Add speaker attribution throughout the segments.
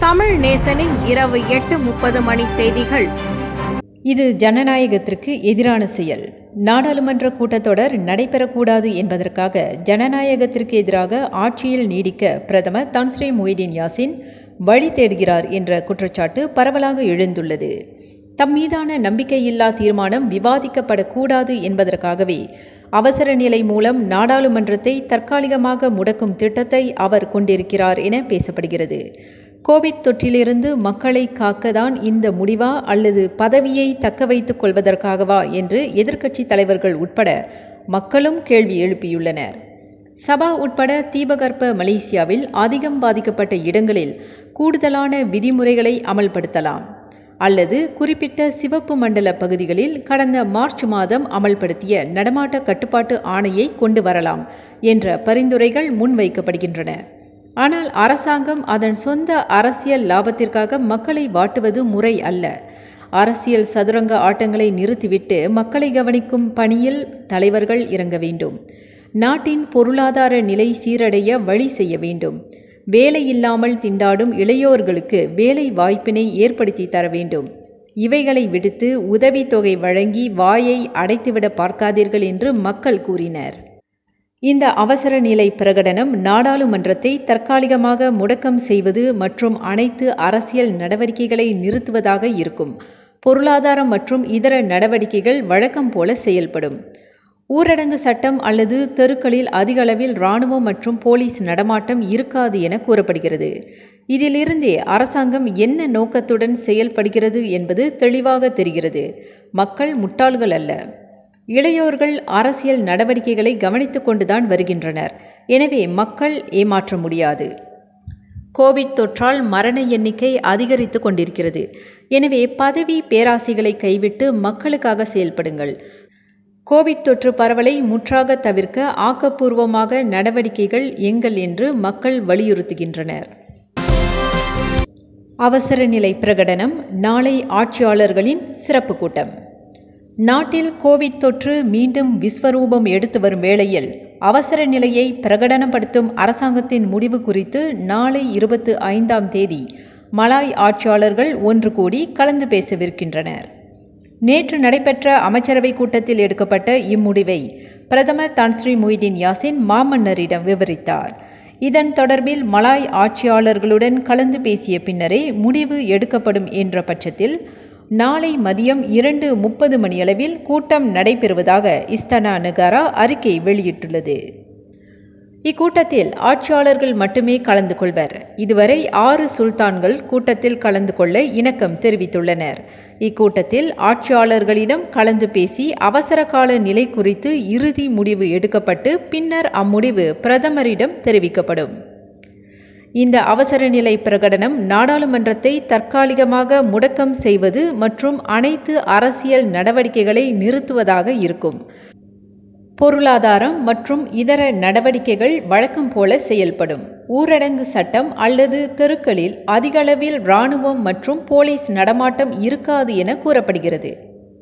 Speaker 1: தமிழ் நேசனின் இரவு எட்டு முப்பது மணி செய்திகள்
Speaker 2: இது ஜனநாயகத்திற்கு எதிரான செயல் நாடாளுமன்ற கூட்டத்தொடர் நடைபெறக்கூடாது என்பதற்காக ஜனநாயகத்திற்கு எதிராக ஆட்சியில் நீடிக்க பிரதமர் தன்ஸ்ரீ மொய்தீன் யாசின் வழி தேடுகிறார் என்ற குற்றச்சாட்டு பரவலாக எழுந்துள்ளது தம் மீதான நம்பிக்கையில்லா தீர்மானம் விவாதிக்கப்படக்கூடாது என்பதற்காகவே அவசர நிலை மூலம் நாடாளுமன்றத்தை தற்காலிகமாக முடக்கும் திட்டத்தை அவர் கொண்டிருக்கிறார் என பேசப்படுகிறது கோவிட் தொற்றிலிருந்து மக்களை காக்கதான் இந்த முடிவா அல்லது பதவியை தக்க வைத்துக் கொள்வதற்காகவா என்று எதிர்க்கட்சி தலைவர்கள் உட்பட மக்களும் கேள்வி எழுப்பியுள்ளனர் சபா உட்பட தீபகற்ப மலேசியாவில் அதிகம் பாதிக்கப்பட்ட இடங்களில் கூடுதலான விதிமுறைகளை அமல்படுத்தலாம் அல்லது குறிப்பிட்ட சிவப்பு மண்டல பகுதிகளில் கடந்த மார்ச் மாதம் அமல்படுத்திய நடமாட்ட கட்டுப்பாட்டு ஆணையை கொண்டு வரலாம் என்ற பரிந்துரைகள் முன்வைக்கப்படுகின்றன ஆனால் அரசாங்கம் அதன் சொந்த அரசியல் லாபத்திற்காக மக்களை வாட்டுவது முறை அல்ல அரசியல் சதுரங்க ஆட்டங்களை நிறுத்திவிட்டு மக்களை கவனிக்கும் பணியில் தலைவர்கள் இறங்க வேண்டும் நாட்டின் பொருளாதார நிலை சீரடைய வழி செய்ய வேண்டும் வேலை இல்லாமல் திண்டாடும் இளையோர்களுக்கு வேலை வாய்ப்பினை ஏற்படுத்தி தர வேண்டும் இவைகளை விடுத்து உதவித்தொகை வழங்கி வாயை அடைத்துவிட பார்க்காதீர்கள் என்று மக்கள் கூறினர் இந்த அவசர நிலை பிரகடனம் நாடாளுமன்றத்தை தற்காலிகமாக முடக்கம் செய்வது மற்றும் அனைத்து அரசியல் நடவடிக்கைகளை நிறுத்துவதாக இருக்கும் பொருளாதாரம் மற்றும் இதர நடவடிக்கைகள் வழக்கம் போல செயல்படும் ஊரடங்கு சட்டம் அல்லது தெருக்களில் அதிக அளவில் இராணுவம் மற்றும் போலீஸ் நடமாட்டம் இருக்காது என கூறப்படுகிறது இதிலிருந்தே அரசாங்கம் என்ன நோக்கத்துடன் செயல்படுகிறது என்பது தெளிவாக தெரிகிறது மக்கள் முட்டாள்கள் அல்ல இளையோர்கள் அரசியல் நடவடிக்கைகளை கவனித்து கொண்டுதான் வருகின்றனர் எனவே மக்கள் ஏமாற்ற முடியாது கோவிட் தொற்றால் மரண எண்ணிக்கை அதிகரித்து கொண்டிருக்கிறது எனவே பதவி பேராசைகளை கைவிட்டு மக்களுக்காக செயல்படுங்கள் கோவிட் தொற்று பரவலை முற்றாக தவிர்க்க ஆக்கப்பூர்வமாக நடவடிக்கைகள் எங்கள் என்று மக்கள் வலியுறுத்துகின்றனர் அவசர நிலை பிரகடனம் நாளை ஆட்சியாளர்களின் சிறப்பு கூட்டம் நாட்டில் கோவிட் தொற்று மீண்டும் விஸ்வரூபம் எடுத்து வரும் வேளையில் அவசர நிலையை பிரகடனப்படுத்தும் அரசாங்கத்தின் முடிவு குறித்து நாளை இருபத்து ஐந்தாம் தேதி மலாய் ஆட்சியாளர்கள் ஒன்று கூடி கலந்து பேசவிருக்கின்றனர் நேற்று நடைபெற்ற அமைச்சரவை கூட்டத்தில் எடுக்கப்பட்ட இம்முடிவை பிரதமர் தான்ஸ்ரீ மொய்தீன் யாசின் மாமன்னரிடம் விவரித்தார் இதன் தொடர்பில் மலாய் ஆட்சியாளர்களுடன் கலந்து பேசிய பின்னரே முடிவு எடுக்கப்படும் என்ற பட்சத்தில் நாளை மதியம் இரண்டு முப்பது மணியளவில் கூட்டம் நடைபெறுவதாக இஸ்தனா நகாரா அறிக்கை வெளியிட்டுள்ளது இக்கூட்டத்தில் ஆட்சியாளர்கள் மட்டுமே கலந்து கொள்வர் இதுவரை ஆறு சுல்தான்கள் கூட்டத்தில் கலந்து கொள்ள இணக்கம் தெரிவித்துள்ளனர் இக்கூட்டத்தில் ஆட்சியாளர்களிடம் கலந்து பேசி அவசர கால நிலை குறித்து இறுதி முடிவு எடுக்கப்பட்டு பின்னர் அம்முடிவு பிரதமரிடம் தெரிவிக்கப்படும் இந்த அவசர நிலை பிரகடனம் நாடாளுமன்றத்தை தற்காலிகமாக முடக்கம் செய்வது மற்றும் அனைத்து அரசியல் நடவடிக்கைகளை நிறுத்துவதாக இருக்கும் பொருளாதாரம் மற்றும் இதர நடவடிக்கைகள் வழக்கம் போல செயல்படும் ஊரடங்கு சட்டம் அல்லது தெருக்களில் அதிகளவில் இராணுவம் மற்றும் போலீஸ் நடமாட்டம் இருக்காது என கூறப்படுகிறது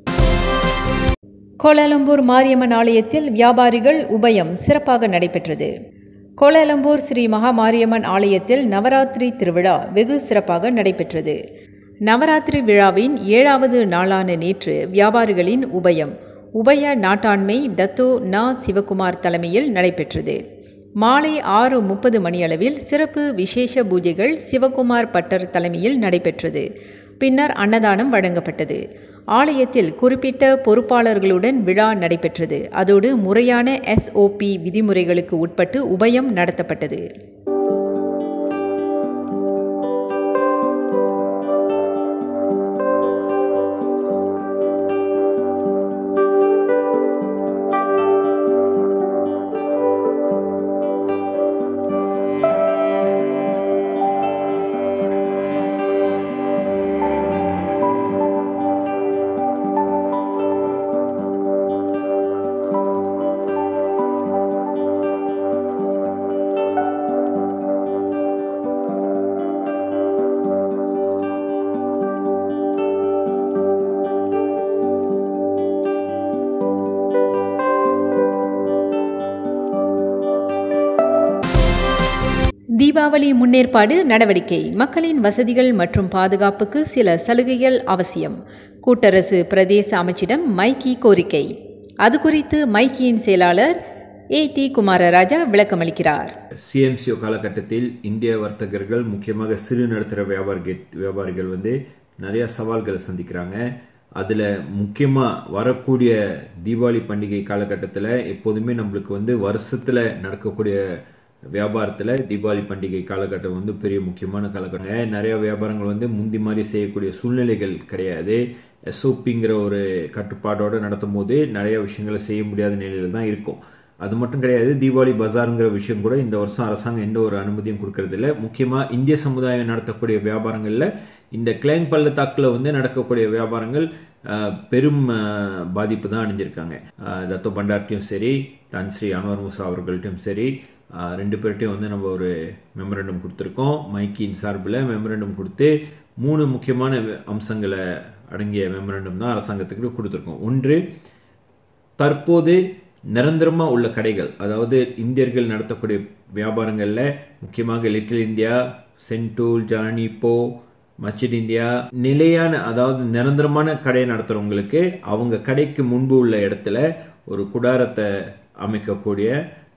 Speaker 2: கோலாலம்பூர் மாரியம்மன் ஆலயத்தில் வியாபாரிகள் உபயம் சிறப்பாக நடைபெற்றது கோலாலம்பூர் ஸ்ரீ மகா மாரியம்மன் ஆலயத்தில் நவராத்திரி திருவிழா வெகு சிறப்பாக நடைபெற்றது நவராத்திரி விழாவின் ஏழாவது நாளான நேற்று வியாபாரிகளின் உபயம் உபய நாட்டாண்மை டத்தோ நா சிவகுமார் தலைமையில் நடைபெற்றது மாலை ஆறு முப்பது மணியளவில் சிறப்பு விசேஷ பூஜைகள் சிவகுமார் பட்டர் தலைமையில் நடைபெற்றது பின்னர் அன்னதானம் வழங்கப்பட்டது ஆலயத்தில் குறிப்பிட்ட பொறுப்பாளர்களுடன் விழா நடைபெற்றது அதோடு முறையான எஸ்ஓபி விதிமுறைகளுக்கு உட்பட்டு உபயம் நடத்தப்பட்டது தீபாவளி முன்னேற்பாடு நடவடிக்கை மக்களின் வசதிகள் மற்றும் பாதுகாப்புக்கு சில சலுகைகள் அவசியம் கூட்டரசு பிரதேச அமைச்சிடம் மைக்கி கோரிக்கை அது குறித்து மைக்கியின் செயலாளர் ஏ டி குமாரராஜா விளக்கமளிக்கிறார்
Speaker 3: சிஎம்சிஓ காலகட்டத்தில் இந்திய வர்த்தகர்கள் முக்கியமாக சிறு நடுத்தர வியாபாரிகள் வியாபாரிகள் வந்து நிறைய சவால்களை சந்திக்கிறாங்க அதில் முக்கியமாக வரக்கூடிய தீபாவளி பண்டிகை காலகட்டத்தில் எப்போதுமே நம்மளுக்கு வந்து வருஷத்தில் நடக்கக்கூடிய வியாபாரத்தில் தீபாவளி பண்டிகை காலகட்டம் வந்து பெரிய முக்கியமான காலகட்டம் நிறைய வியாபாரங்கள் வந்து முந்தி மாதிரி செய்யக்கூடிய சூழ்நிலைகள் கிடையாது எஸ்ஓபிங்கிற ஒரு கட்டுப்பாடோடு நடத்தும் போது நிறைய விஷயங்களை செய்ய முடியாத நிலையில தான் இருக்கும் அது மட்டும் கிடையாது தீபாவளி பஜாருங்கிற விஷயம் கூட இந்த வருஷம் அரசாங்கம் எந்த ஒரு அனுமதியும் கொடுக்கறதில்ல முக்கியமாக இந்திய சமுதாயம் நடத்தக்கூடிய வியாபாரங்களில் இந்த கிளைங் பள்ளத்தாக்கில் வந்து நடக்கக்கூடிய வியாபாரங்கள் பெரும் பாதிப்பு தான் அடைஞ்சிருக்காங்க தத்தோ பண்டார்ட்டையும் சரி தான் ஸ்ரீ அன்வர் முசா அவர்கள்ட்டையும் சரி ரெண்டு பேர்ட்டையும் வந்து நம்ம ஒரு மெமரண்டம் கொடுத்துருக்கோம் மைக்கின் சார்பில் மெமரண்டம் கொடுத்து மூணு முக்கியமான அம்சங்களை அடங்கிய மெமரண்டம் தான் அரசாங்கத்துக்கு கொடுத்துருக்கோம் ஒன்று தற்போது நிரந்தரமாக உள்ள கடைகள் அதாவது இந்தியர்கள் நடத்தக்கூடிய வியாபாரங்களில் முக்கியமாக லிட்டில் இந்தியா சென்டூல் ஜானி போ மஸ்ஜித் இந்தியா நிலையான அதாவது நிரந்தரமான கடை நடத்துறவங்களுக்கு அவங்க கடைக்கு முன்பு உள்ள இடத்துல ஒரு குடாரத்தை அமைக்கக்கூடிய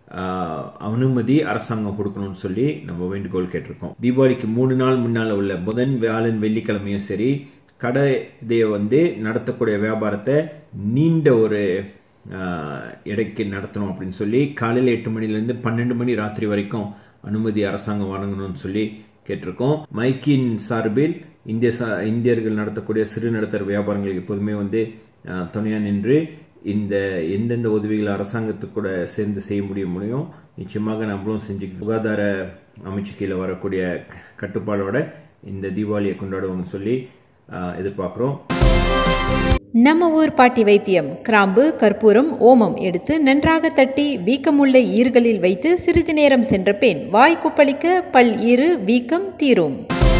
Speaker 3: அனுமதி அரசாங்கம் கொடுக்கணும்னு சொல்லி நம்ம வேண்டுகோள் கேட்டிருக்கோம் தீபாவளிக்கு மூணு நாள் முன்னால் உள்ள புதன் வியாழன் வெள்ளிக்கிழமையும் சரி கடை இதைய வந்து நடத்தக்கூடிய வியாபாரத்தை நீண்ட ஒரு இடைக்கு நடத்தணும் அப்படின்னு சொல்லி காலையில் எட்டு மணிலேருந்து பன்னெண்டு மணி ராத்திரி வரைக்கும் அனுமதி அரசாங்கம் வழங்கணும்னு சொல்லி கேட்டிருக்கோம் மைக்கின் சார்பில் இந்திய இந்தியர்கள் நடத்தக்கூடிய சிறு நடுத்தர வியாபாரங்களுக்கு எப்போதுமே வந்து துணையாக நின்று இந்த எந்தெந்த உதவிகள் அரசாங்கத்துக்கு கூட சேர்ந்து செய்ய முடிய முடியும் நிச்சயமாக நம்மளும் செஞ்சு சுகாதார அமைச்சு கீழே வரக்கூடிய கட்டுப்பாடோட இந்த தீபாவளியை கொண்டாடுவோம்னு சொல்லி எதிர்பார்க்குறோம்
Speaker 2: நம்ம ஊர் பாட்டி வைத்தியம் கிராம்பு கற்பூரம் ஓமம் எடுத்து நன்றாக தட்டி வீக்கமுள்ள ஈர்களில் வைத்து சிறிது நேரம் சென்ற பின் வாய் குப்பளிக்க பல் ஈறு வீக்கம் தீரும்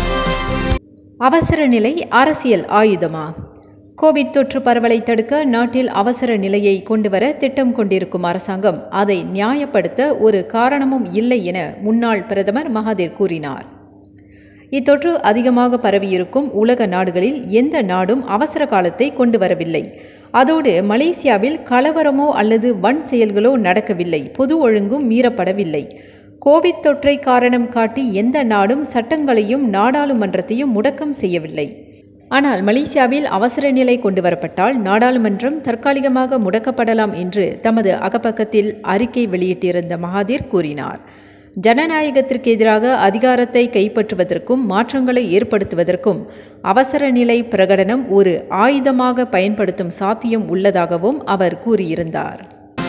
Speaker 2: அவசர நிலை அரசியல் ஆயுதமா கோவிட் தொற்று பரவலை தடுக்க நாட்டில் அவசர நிலையை கொண்டுவர திட்டம் கொண்டிருக்கும் அரசாங்கம் அதை நியாயப்படுத்த ஒரு காரணமும் இல்லை என முன்னாள் பிரதமர் மகாதேர் கூறினார் இத்தொற்று அதிகமாக பரவியிருக்கும் உலக நாடுகளில் எந்த நாடும் அவசர காலத்தை கொண்டு வரவில்லை அதோடு மலேசியாவில் கலவரமோ அல்லது வன் செயல்களோ நடக்கவில்லை பொது ஒழுங்கும் மீறப்படவில்லை கோவிட் தொற்றை காரணம் காட்டி எந்த நாடும் சட்டங்களையும் நாடாளுமன்றத்தையும் முடக்கம் செய்யவில்லை ஆனால் மலேசியாவில் அவசர நிலை கொண்டு வரப்பட்டால் நாடாளுமன்றம் தற்காலிகமாக முடக்கப்படலாம் என்று தமது அகப்பக்கத்தில் அறிக்கை வெளியிட்டிருந்த மகாதீர் கூறினார் ஜனநாயகத்திற்கு எதிராக அதிகாரத்தை கைப்பற்றுவதற்கும் மாற்றங்களை ஏற்படுத்துவதற்கும் அவசர நிலை பிரகடனம் ஒரு ஆயுதமாக பயன்படுத்தும் சாத்தியம் உள்ளதாகவும் அவர் கூறியிருந்தார்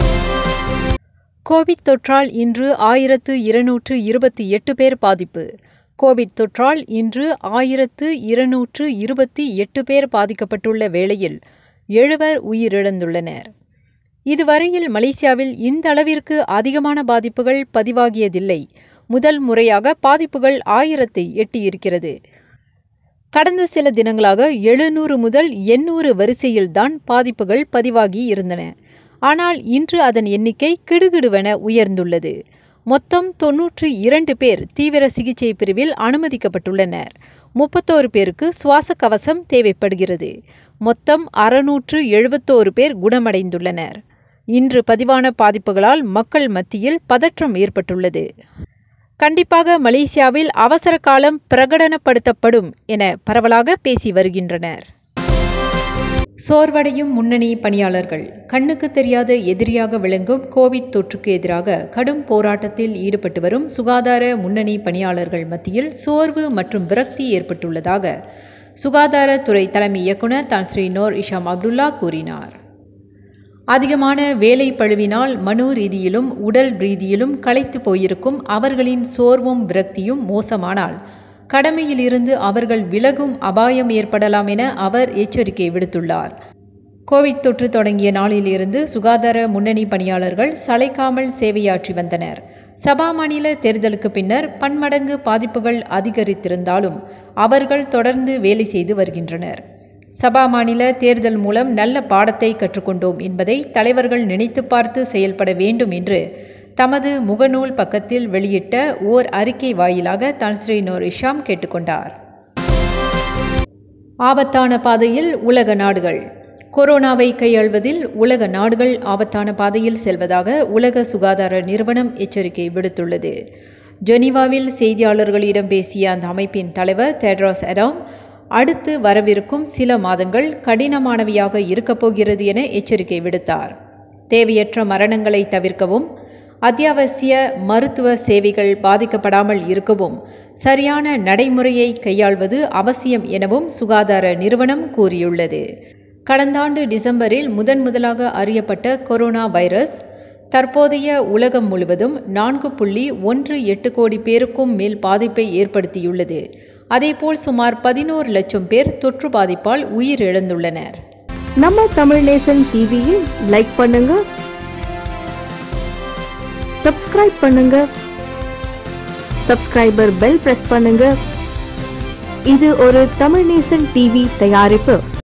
Speaker 2: கோவிட் தொற்றால் இன்று ஆயிரத்து இருநூற்று இருபத்தி எட்டு பேர் பாதிப்பு கோவிட் தொற்றால் இன்று ஆயிரத்து இருநூற்று இருபத்தி எட்டு பேர் பாதிக்கப்பட்டுள்ள வேளையில் எழுவர் உயிரிழந்துள்ளனர் இதுவரையில் மலேசியாவில் இந்த அளவிற்கு அதிகமான பாதிப்புகள் பதிவாகியதில்லை முதல் முறையாக பாதிப்புகள் ஆயிரத்தை எட்டியிருக்கிறது கடந்த சில தினங்களாக எழுநூறு முதல் எண்ணூறு வரிசையில்தான் பாதிப்புகள் பதிவாகி இருந்தன ஆனால் இன்று அதன் எண்ணிக்கை கிடுகிடுவென உயர்ந்துள்ளது மொத்தம் தொன்னூற்றி இரண்டு பேர் தீவிர சிகிச்சை பிரிவில் அனுமதிக்கப்பட்டுள்ளனர் முப்பத்தோரு பேருக்கு சுவாச கவசம் தேவைப்படுகிறது மொத்தம் அறுநூற்று எழுபத்தோரு பேர் குணமடைந்துள்ளனர் இன்று பதிவான பாதிப்புகளால் மக்கள் மத்தியில் பதற்றம் ஏற்பட்டுள்ளது கண்டிப்பாக மலேசியாவில் அவசர காலம் பிரகடனப்படுத்தப்படும் என பரவலாக பேசி வருகின்றனர் சோர்வடையும் முன்னணி பணியாளர்கள் கண்ணுக்கு தெரியாத எதிரியாக விளங்கும் கோவிட் தொற்றுக்கு எதிராக கடும் போராட்டத்தில் ஈடுபட்டு வரும் சுகாதார முன்னணி பணியாளர்கள் மத்தியில் சோர்வு மற்றும் விரக்தி ஏற்பட்டுள்ளதாக சுகாதாரத்துறை தலைமை இயக்குனர் தான் ஸ்ரீ நோர் இஷாம் அப்துல்லா கூறினார் அதிகமான வேலை பழுவினால் மனோ ரீதியிலும் உடல் ரீதியிலும் களைத்து போயிருக்கும் அவர்களின் சோர்வும் விரக்தியும் மோசமானால் கடமையிலிருந்து அவர்கள் விலகும் அபாயம் ஏற்படலாம் என அவர் எச்சரிக்கை விடுத்துள்ளார் கோவிட் தொற்று தொடங்கிய நாளிலிருந்து சுகாதார முன்னணி பணியாளர்கள் சளைக்காமல் சேவையாற்றி வந்தனர் சபா மாநில தேர்தலுக்கு பின்னர் பன்மடங்கு பாதிப்புகள் அதிகரித்திருந்தாலும் அவர்கள் தொடர்ந்து வேலை செய்து வருகின்றனர் சபா மாநில தேர்தல் மூலம் நல்ல பாடத்தை கற்றுக்கொண்டோம் என்பதை தலைவர்கள் நினைத்து பார்த்து செயல்பட வேண்டும் என்று தமது முகநூல் பக்கத்தில் வெளியிட்ட ஓர் அறிக்கை வாயிலாக தன்ஸ்ரீ நூர் இஷாம் கேட்டுக்கொண்டார் ஆபத்தான பாதையில் உலக நாடுகள் கொரோனாவை கையாள்வதில் உலக நாடுகள் ஆபத்தான பாதையில் செல்வதாக உலக சுகாதார நிறுவனம் எச்சரிக்கை விடுத்துள்ளது ஜெனீவாவில் செய்தியாளர்களிடம் பேசிய அந்த அமைப்பின் தலைவர் தெட்ராஸ் அடாம் அடுத்து வரவிருக்கும் சில மாதங்கள் கடினமானவையாக இருக்கப் போகிறது என எச்சரிக்கை விடுத்தார் தேவையற்ற மரணங்களை தவிர்க்கவும் அத்தியாவசிய மருத்துவ சேவைகள் பாதிக்கப்படாமல் இருக்கவும் சரியான நடைமுறையை கையாள்வது அவசியம் எனவும் சுகாதார நிறுவனம் கூறியுள்ளது கடந்த ஆண்டு டிசம்பரில் முதன் முதலாக அறியப்பட்ட கொரோனா வைரஸ் தற்போதைய உலகம் முழுவதும் நான்கு புள்ளி ஒன்று எட்டு கோடி பேருக்கும் மேல் பாதிப்பை ஏற்படுத்தியுள்ளது அதேபோல் சுமார் பதினோரு லட்சம் பேர் தொற்று பாதிப்பால் உயிரிழந்துள்ளனர்
Speaker 4: நம்ம தமிழ் நேசன் டிவியை லைக் பண்ணுங்க சப்ஸ்கிரைப் பண்ணுங்க சப்ஸ்கிரைபர் பெல் பிரஸ் பண்ணுங்க இது ஒரு தமிழ் நேசன் டிவி தயாரிப்பு